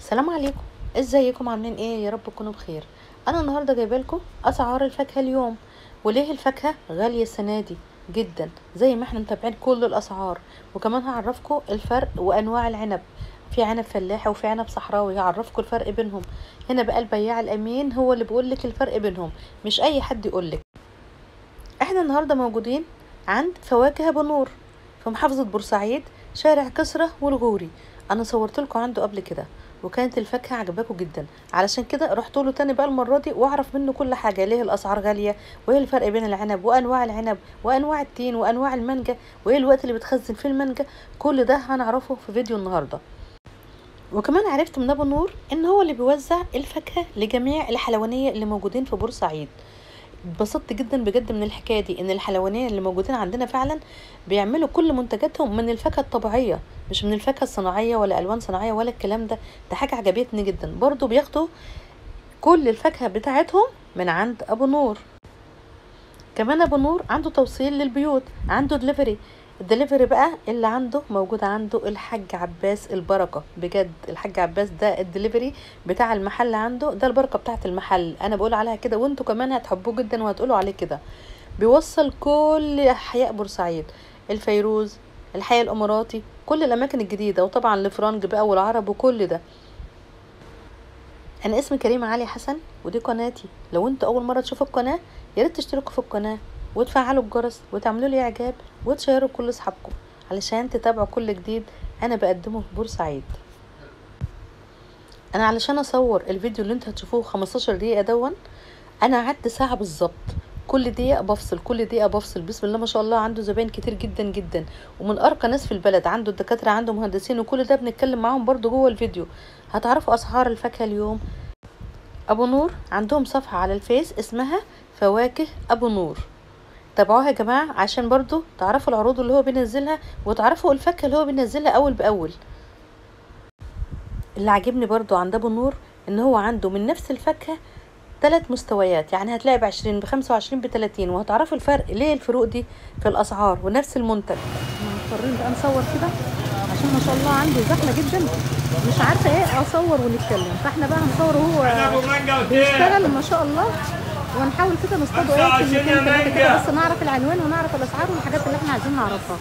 السلام عليكم ازيكم عاملين ايه يا رب تكونوا بخير انا النهارده جايبه لكم اسعار الفاكهه اليوم وليه الفاكهه غاليه السنه دي جدا زي ما احنا متابعين كل الاسعار وكمان هعرفكم الفرق وانواع العنب في عنب فلاحي وفي عنب صحراوي هعرفكم الفرق بينهم هنا بقى البياع الامين هو اللي بيقول لك الفرق بينهم مش اي حد يقول لك احنا النهارده موجودين عند فواكه ابو نور في محافظه بورسعيد شارع كسرة والغوري انا صورت لكم عنده قبل كده وكانت الفاكهه عجباكم جدا علشان كده رحت له تاني بقى المره دي واعرف منه كل حاجه ليه الاسعار غاليه وايه الفرق بين العنب وانواع العنب وانواع التين وانواع المانجا وايه الوقت اللي بتخزن فيه المانجا كل ده هنعرفه في فيديو النهارده وكمان عرفت من ابو نور ان هو اللي بيوزع الفاكهه لجميع الحلوانيه اللي موجودين في بورسعيد اتبسطت جدا بجد من الحكايه دي ان الحلوانيه اللي موجودين عندنا فعلا بيعملوا كل منتجاتهم من الفاكهه الطبيعيه مش من الفاكهه الصناعيه ولا الوان صناعيه ولا الكلام ده ده حاجه عجبتني جدا برضو بياخدوا كل الفاكهه بتاعتهم من عند ابو نور كمان ابو نور عنده توصيل للبيوت عنده دليفري الدليفري بقى اللي عنده موجود عنده الحاج عباس البركه بجد الحاج عباس ده الدليفري بتاع المحل عنده ده البركه بتاعه المحل انا بقول عليها كده وانتوا كمان هتحبوه جدا وهتقولوا عليه كده بيوصل كل احياء بورسعيد الفيروز الحي الاماراتي كل الاماكن الجديده وطبعا الفرنج بقى والعرب وكل ده انا اسمي كريمه علي حسن ودي قناتي لو انتوا اول مره تشوفوا القناه يا ريت تشتركوا في القناه وتفعلوا الجرس وتعملوا لي اعجاب وتشيروا كل اصحابكم علشان تتابعوا كل جديد انا بقدمه في بورسعيد انا علشان اصور الفيديو اللي انتوا هتشوفوه 15 دقيقه دون انا قعدت ساعه بالظبط كل دقيقة بفصل كل دقيقة بفصل بسم الله ما شاء الله عنده زباين كتير جدا جدا ومن أرقى ناس في البلد عنده الدكاترة عنده مهندسين وكل ده بنتكلم معاهم برضو جوه الفيديو هتعرفوا أسعار الفاكهة اليوم أبو نور عندهم صفحة على الفيس اسمها فواكه أبو نور تابعوها يا جماعة عشان برضو تعرفوا العروض اللي هو بينزلها وتعرفوا الفاكهة اللي هو بينزلها أول بأول اللي عاجبني برضو عند أبو نور إن هو عنده من نفس الفاكهة ثلاث مستويات يعني هتلاقي بعشرين بخمسة وعشرين بتلاتين وهتعرفوا الفرق ليه الفروق دي في الأسعار ونفس المنتج مضطرين بقى نصور كده عشان ما شاء الله عنده زحمة جدا مش عارفة ايه أصور ونتكلم فاحنا بقى هنصور وهو بيشتغل ما شاء الله ونحاول كده نصطاده ايه كلمتين ثلاثة كده بس نعرف العنوان ونعرف الأسعار والحاجات اللي احنا عايزين نعرفها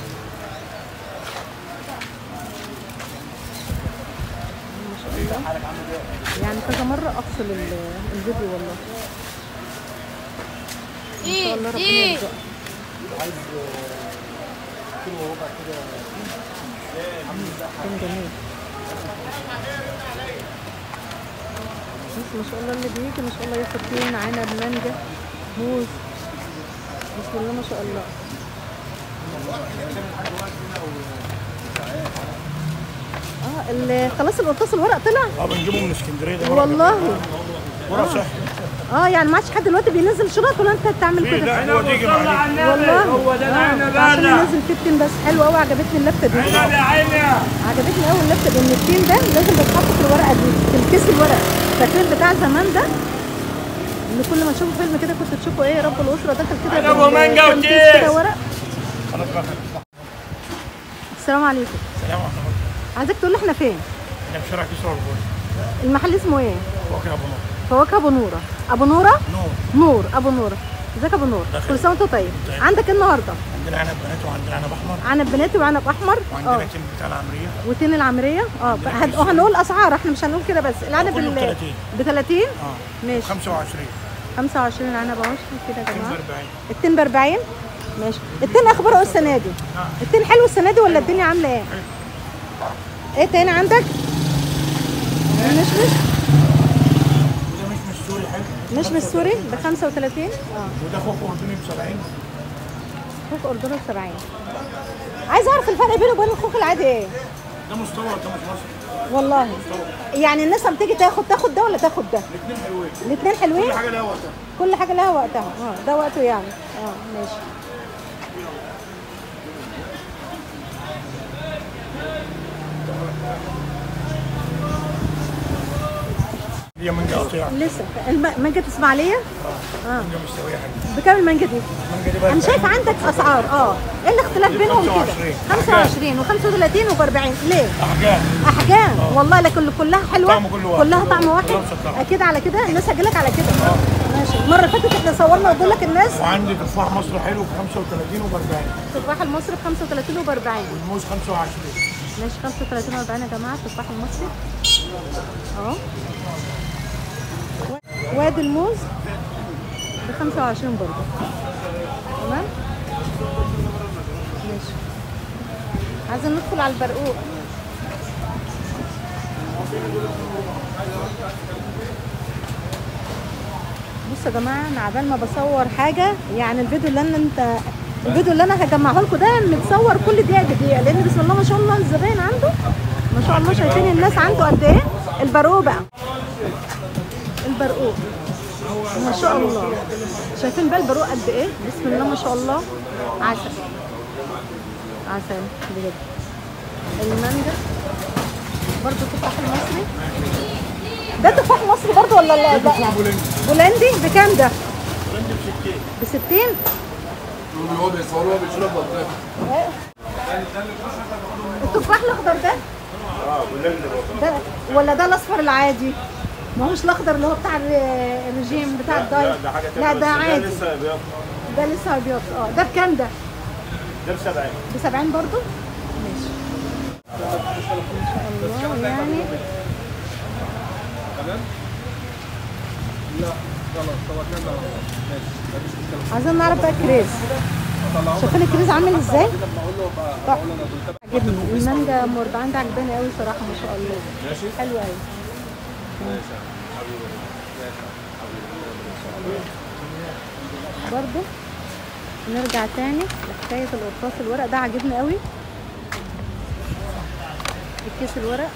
ما شاء الله يعني كذا مرة أفصل الفيديو والله إن شاء الله ربنا يرزقك عايز كيلو وربع كده كان جميل بس ما شاء الله اللي بيجي ما شاء الله ياخد تين عنب مانجا موز بسم الله ما شاء الله اه ال- خلاص القرطاس الورق طلع اه بنجيبه من اسكندريه ده والله ورق صحي اه يعني ما عادش حد دلوقتي بينزل شنط ولا انت بتعمل في كده لا هو تيجي معانا والله هو ده العنب آه، عشان هذا. ينزل في التين بس حلو قوي عجبتني اللفته دي عنب يا عيني عجبتني قوي اللفته دي ان التين ده لازم بيتحط في الورقه دي في الكيس الورق فاكرين بتاع زمان ده ان كل ما تشوفوا فيلم كده كنت تشوفوا ايه رب الاسره دخل كده عنب بال- ومانجا كام كيس وتين. كده ورق خلاص بقى السلام عليكم سلام عليكم عايزك تقول لي احنا فين احنا في شارع كسرى والبول المحل اسمه ايه فواكه ابو نور فواكه ابو نوره ابو نوره نور نور ابو نوره ازيك يا ابو نور داخل. كل سنه وانت طيب طيب. عندك ايه النهارده عندنا عنب بنات وعندنا عنب احمر عنب بناتي وعنب احمر وعندنا اه تيم بتاع العمريه وتين العمريه اه عندنا هن- كيس. هنقول اسعار احنا مش هنقول كده بس العنب كله ال- 30. ب 30 اه ماشي 25 25 العنب اهو شوف كده يا تيم جماعه 40 التين ب 40 ماشي التين اخباره إيه السنه دي آه. التين حلو السنه دي ولا الدنيا عامله ايه ايه تاني عندك مشمش وده مش مش سوري حلو مشمش سوري ب 35 اه وده خوخ اردني ب 70 خوخ اردني ب 70 عايز اعرف الفرق بينه وبين الخوخ العادي ايه ده مستورد ده مش مصري والله يعني الناس لما تيجي تاخد تاخد ده ولا تاخد ده الاثنين حلوين الاثنين حلوين كل حاجه لها وقتها كل حاجه لها وقتها اه ده وقته يعني اه ماشي دي هي مانجا قطيعة لسه الم... مانجا اسماعيليه اه مانجا مستوية حلوة بكام المانجا دي المانجا دي بقى انا شايفه عندك اسعار اه ايه الاختلاف دي بينهم كده 25. 25 و35 و40 ليه أحجام احجام والله لكن كلها حلوه طعم كل واحد. كلها طعم واحد كلها مسكرة. اكيد على كده الناس هتجيلك على كده ماشي المره اللي فاتت احنا صورنا وقلت لك الناس وعندي تفاح مصر حلو ب 35 و 40 التفاح المصري ب 35 و40 والموز 25 ماشي 35 و40 يا جماعه التفاح المصري اهو وادي الموز ب 25 برضه تمام ماشي عايزين ندخل على البرقوق بصوا يا جماعه انا عبال ما بصور حاجه يعني الفيديو اللي انا انت الفيديو اللي انا هجمعه لكم ده متصور كل دقيقه بدقيقه لان بسم الله ما شاء الله الزباين عنده ما شاء الله شايفين الناس عنده قد ايه البرقوق بقى البرقوق ما شاء الله شايفين بقى البرقوق قد ايه بسم الله ما شاء الله عسل عسل بجد المانجا برضو تفاح المصري ده تفاح مصري برضو ولا لا ده تفاح بولندي بولندي بكام ده بولندي ب 60 ب 60 هو بيصور هو بيشرب بطيخ التفاح الاخضر ده ده ولا ده الاصفر العادي ما هوش الاخضر اللي هو بتاع ال- الرجيم بتاع الدايت لا ده عادي ده لسه ابيض اه ده بكام ده ده ب 70 ب 70 برضو ماشي ما شاء الله يعني عايزين نعرف بقى الكريز شايفين الكريز عامل ازاي؟ تحفة. عجبني المانجا ام 40 ده عجباني قوي صراحه ما شاء الله حلو قوي برضو نرجع تاني لحكايه القرطاس الورق ده عجبني قوي الكيس الورق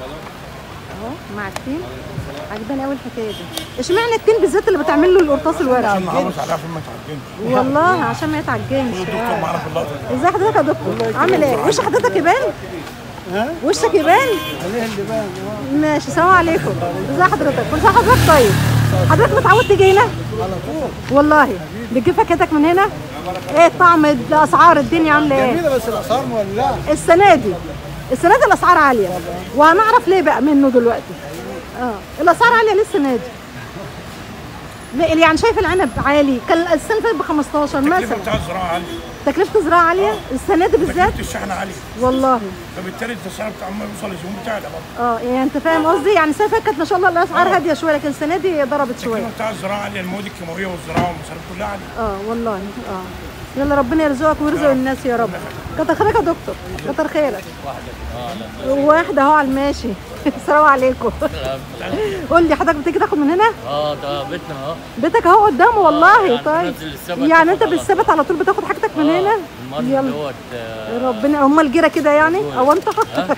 اهو مع التين عجباني قوي الحكايه دي اشمعنى التين بالذات اللي بتعمل له القرطاس الورق عشان نحافظ عليها عشان ما تعجنش والله عشان ما يتعجنش الدكتور آه. معانا في اللقطة دي ازي حضرتك يا دكتور عامل ايه وش حضرتك يبان وشك يبان ماشي السلام عليكم ازي حضرتك كل سنه حضرتك طيب حضرتك متعود تيجي هنا والله بتجيب فاكهتك من هنا ايه طعم الاسعار الدنيا عامله ايه جميلة بس الأسعار مولعة السنه دي السنه دي الاسعار عاليه وهنعرف ليه بقى منه دلوقتي اه الاسعار عاليه ليه السنه دي لا، يعني شايف العنب عالي كان السنه اللي فاتت ب 15 التكلفة مثلا بتاع الزراعة عالية تكلفه الزراعه عاليه السنه دي بالذات تكلفة الشحن عالية والله فبالتالي التسعير بتاع عمال يوصل للزبون بتاعنا برضه اه يعني انت فاهم قصدي يعني السنه اللي فاتت كانت ما شاء الله الاسعار آه. هاديه شويه لكن السنه دي ضربت شويه التكلفة بتاع الزراعة عالية المواد الكيماوية والزراعة والمصاريف كلها عالية اه والله اه يلا ربنا يرزقك ويرزق الناس يا رب كتر خيرك يا دكتور كتر خيرك واحد اهو على الماشي السلام عليكم قول لي حضرتك بتيجي تاخد من هنا اه ده بيتنا اهو بيتك اهو قدامه والله يعني طيب بنزل السبت يعني انت باخد على بالسبت على طول بتاخد حاجتك من هنا المرض يلا دوت آه، ربنا هم الجيره كده يعني او انت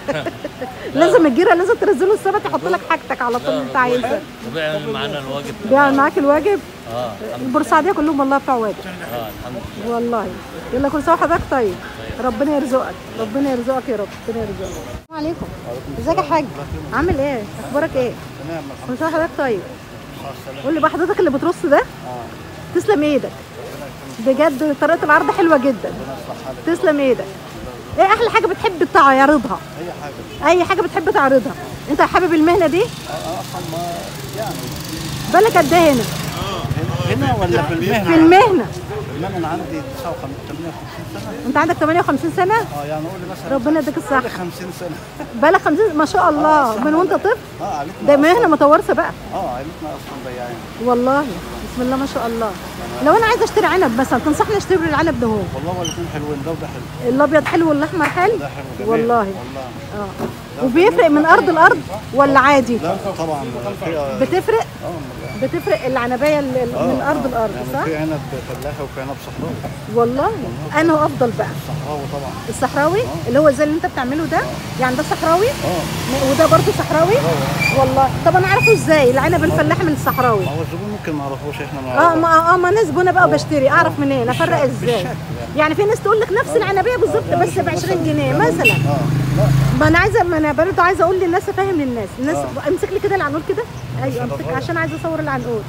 لازم الجيره لازم تنزله السبت يحط لك حاجتك على طول اللي انت عايزها وبيعمل معانا الواجب بيعمل معاك الواجب اه البورسعيديه كلهم والله بتوع واجب اه الحمد لله والله يلا كل سنه وحضرتك طيب ربنا يرزقك ربنا يرزقك يا رب ربنا يرزقك السلام عليكم ازيك يا حاج عامل ايه اخبارك ايه تمام كل سنه وحضرتك طيب قول لي بقى حضرتك اللي بترص ده تسلم ايدك بجد طريقه العرض حلوه جدا تسلم ايدك ايه احلى حاجه بتحب تعرضها أي حاجة اي حاجه بتحب تعرضها انت حابب المهنه دي أصلا ما يعني بالك قد ايه هنا هنا ولا في المهنة؟ في المهنه المهنة أنا عندي 59 58 سنة انت عندك 58 سنه أه يعني قول لي مثلا ربنا يديك الصحه 50 سنة بالك 50 ما شاء الله من وانت طفل أه عيلتنا ده مهنه متوارثه بقى أه عيلتنا أصلا بياعين والله بسم الله ما شاء الله لو انا عايزه اشتري عنب مثلا تنصحني اشتري العنب ده هو والله هو الاثنين حلوين ده وده حلو الابيض حلو والاحمر حلو ده حلو جميل والله والله اه وبيفرق من ارض لارض ولا عادي لا طبعا في اه بتفرق والله. بتفرق العنبيه ال- ال- آه، من ارض آه. لارض يعني صح في عنب فلاحي وفي عنب صحراوي والله انه افضل بقى صحراوي طبعا الصحراوي اللي هو زي اللي انت بتعمله ده يعني ده صحراوي اه وده برضه صحراوي والله طب انا اعرفه ازاي العنب الفلاحي من الصحراوي ما هو الزبون ممكن ما يعرفوش احنا ما اه نعرفوش ما اه ما ناس بنا بقى وبشتري اعرف منين افرق ازاي يعني في ناس تقول لك نفس العنبيه بالظبط بس ب 20 جنيه مثلا اه ما انا عايزه ما انا برضه عايزه اقول للناس افهم للناس الناس امسك لي كده العنقود كده ايوه امسك عشان عايزه اصور العنقود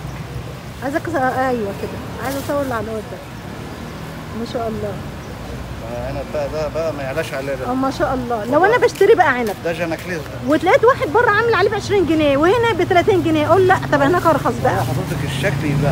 عايزه أكس... ايوه كده عايزه اصور العنقود ده ما شاء الله عنب بقى ده بقى ما يعلاش عليه ده اه ما شاء الله لو انا بشتري بقى عنب ده جناكليس ده وتلاقيت واحد بره عامل عليه ب 20 جنيه وهنا ب 30 جنيه اقول لا طب هناك ارخص هو بقى حضرتك الشكل يبان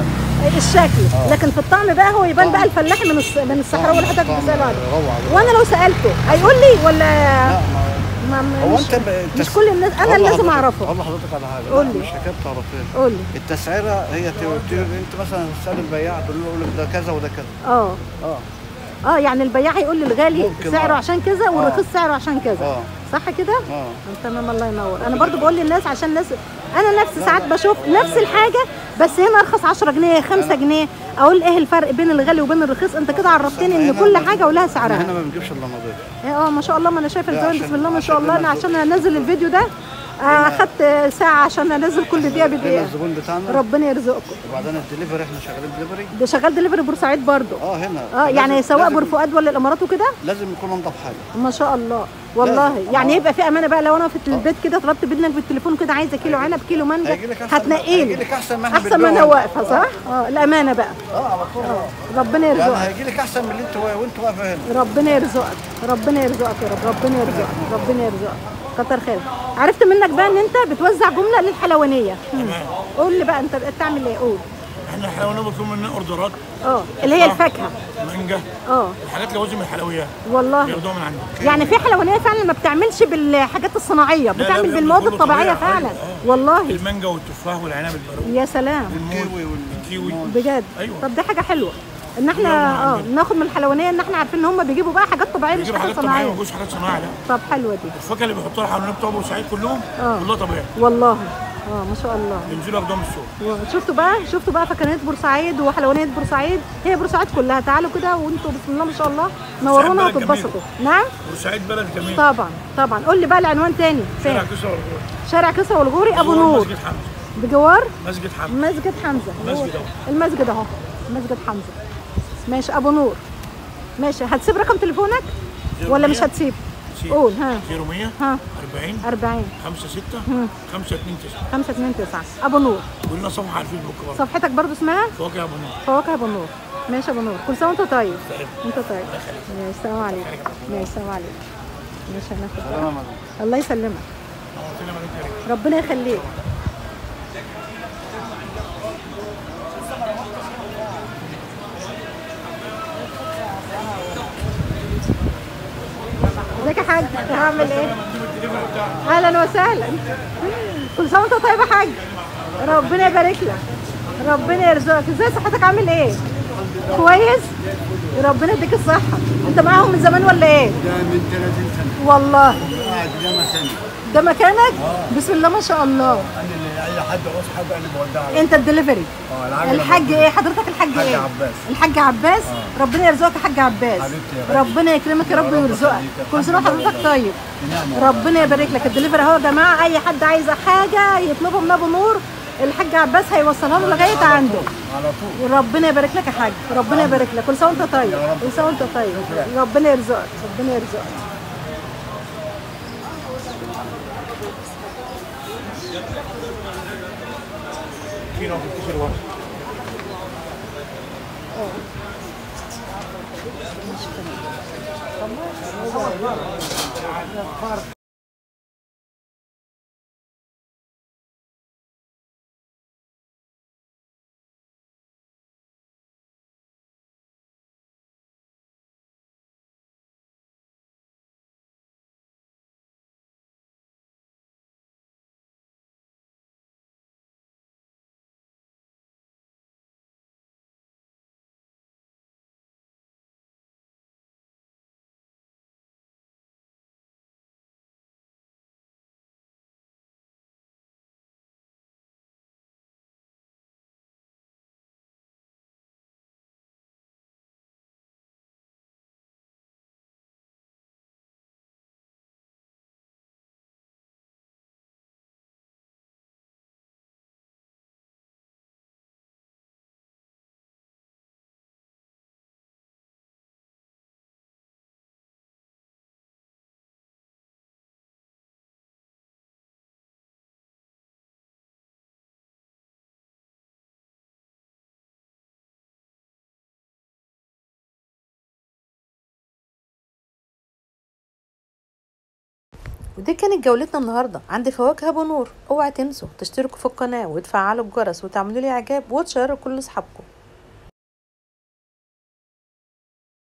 الشكل لكن في الطعم بقى هو يبان بقى الفلاحي من الص... من الصحراء اللي حضرتك طعم بتساله عليه روعة وانا لو سالته هيقول لي ولا لا ما ما ما- هو مش, انت ب... انت مش كل الناس انا اللي والله لازم حضرتك- اعرفه والله حضرتك على حاجه قول لا، لي. مش حكايه تعرفين قول لي التسعيره هي ت- ت- انت مثلا تسال البياع تقول له يقول لك ده كذا وده كذا اه اه اه يعني البياع هيقول لي الغالي ممكن، سعره آه. عشان كذا والرخيص سعره عشان كذا اه صح كده؟ اه تمام الله ينور انا برضو بقول للناس عشان الناس انا نفسي ساعات بشوف نفس الحاجه بس هنا ارخص 10 جنيه 5 جنيه اقول ايه الفرق بين الغالي وبين الرخيص انت كده عرفتني ان هنا كل ما- حاجه ولها احنا سعرها هنا ما بنجيبش الا نظيف اه ما شاء الله ما انا شايفه لا، الزمان عشان- بسم الله ما شاء عشان الله انا الناس- عشان انزل الفيديو ده آه، اخدت ساعه عشان انزل كل دقيقه لنا بدقيقه الزبون بتاعنا ربنا يرزقكم وبعدين الدليفري احنا شغالين دليفري ده شغال دليفري بورسعيد برضو اه هنا اه يعني لازم- سواء لازم- بور فؤاد ولا الامارات وكده لازم يكون انضف حاجه ما شاء الله والله لازم. يعني آه. يبقى في امانه بقى لو انا في البيت كده طلبت بدنك بالتليفون كده عايزه كيلو عنب كيلو مانجا هيجيلك أحسن- هتنقي لي هيجيلك أحسن ما إحنا احسن ما انا بنبيعه. واقفه صح اه الامانه بقى اه على طول ربنا يعني يرزقك هيجي لك احسن من اللي انت وا- وانت واقفه هنا ربنا يرزقك ربنا يرزقك يا رب ربنا يرزقك ربنا يرزقك كتر خير عرفت منك بقى ان انت بتوزع جمله للحلوانيه مم. قول لي بقى انت بتعمل ايه قول احنا الحلوانيه بيطلبوا مننا اوردرات اه اللي هي الفاكهه مانجا اه الحاجات لوازم الحلويات والله بياخدوها من عندنا يعني في حلوانيه فعلا ما بتعملش بالحاجات الصناعيه لا، بتعمل بيعملوا بالمواد كله الطبيعيه طبيعي، فعلا أيوة، آه. والله المانجا والتفاح والعنب البارود يا سلام والموز والكيوي بجد أيوة. طب دي حاجه حلوه ان احنا اه ناخد من الحلوانيه ان احنا عارفين ان هم بيجيبوا بقى حاجات طبيعيه مش بيجيبوا حاجات حاجات طبيعيه ما صناعيه بيجيبوش حاجات صناعيه لا طب حلوه دي الفاكهه اللي بيحطوها الحلوانيه بتوع بورسعيد كلهم آه. كلها طبيعي والله اه ما شاء الله بينزلوا ياخدوها من السوق شفتوا بقى شفتوا بقى فكانات بورسعيد وحلوانيه بورسعيد هي بورسعيد كلها تعالوا كده وانتوا بسم الله ما شاء الله نورونا بلد جميل. وتتبسطوا نعم بورسعيد بلد جميل طبعا طبعا قول لي بقى العنوان تاني شارع فين كسرى والغور شارع كسرى والغوري ابو نور مسجد حمزه بجوار مسجد حمزه مسجد حمزه هو مسجد أهو. المسجد اهو مسجد حمزه ماشي ابو نور ماشي هتسيب رقم تليفونك ولا مش هتسيب قول ها 0100 ها 40 40 5 6 5 2 9 5 2 9 ابو نور ولنا صفحه على الفيسبوك برضه صفحتك برضو اسمها فواكه ابو نور فواكه ابو نور ماشي ابو نور كل سنه وانت طيب انت طيب ماشي السلام عليكم ماشي السلام عليكم ماشي هناخد الله يسلمك نورتنا مدينه الريف. ربنا يخليك ازيك يا حاج هعمل ايه اهلا وسهلا كل سنه وانت طيب يا حاج ربنا يبارك لك ربنا يرزقك ازاي صحتك عامل ايه كويس ربنا يديك الصحه انت معاهم من زمان ولا ايه ده من 30 سنه والله قاعد ده مكاني ده مكانك بسم الله ما شاء الله انا اللي اي حد عاوز حاجه انا بودعها انت الدليفري اه العجلة الحاج موجودة. ايه حضرتك الحاج الحاج ايه عباس. الحاج عباس ربنا يرزقك يا حاج عباس حبيبتي يا غالية. ربنا يكرمك يا رب رب ويرزقك يخليك. كل سنه الحمد لله وحضرتك طيب نعم ربنا يبارك لك الدليفري اهو يا جماعه اي حد عايز حاجه يطلبها من ابو نور الحاج عباس هيوصلها له لغايه عنده على طول ربنا يبارك لك يا حاج ربنا يبارك لك كل سنه وانت طيب كل سنه وانت طيب ربنا يرزقك ربنا يرزقك في نوع كتير ورا ودي كانت جولتنا النهارده عند فواكه ابو نور اوعى تنسوا تشتركوا في القناه وتفعلوا الجرس وتعملوا لي اعجاب وتشيروا كل اصحابكم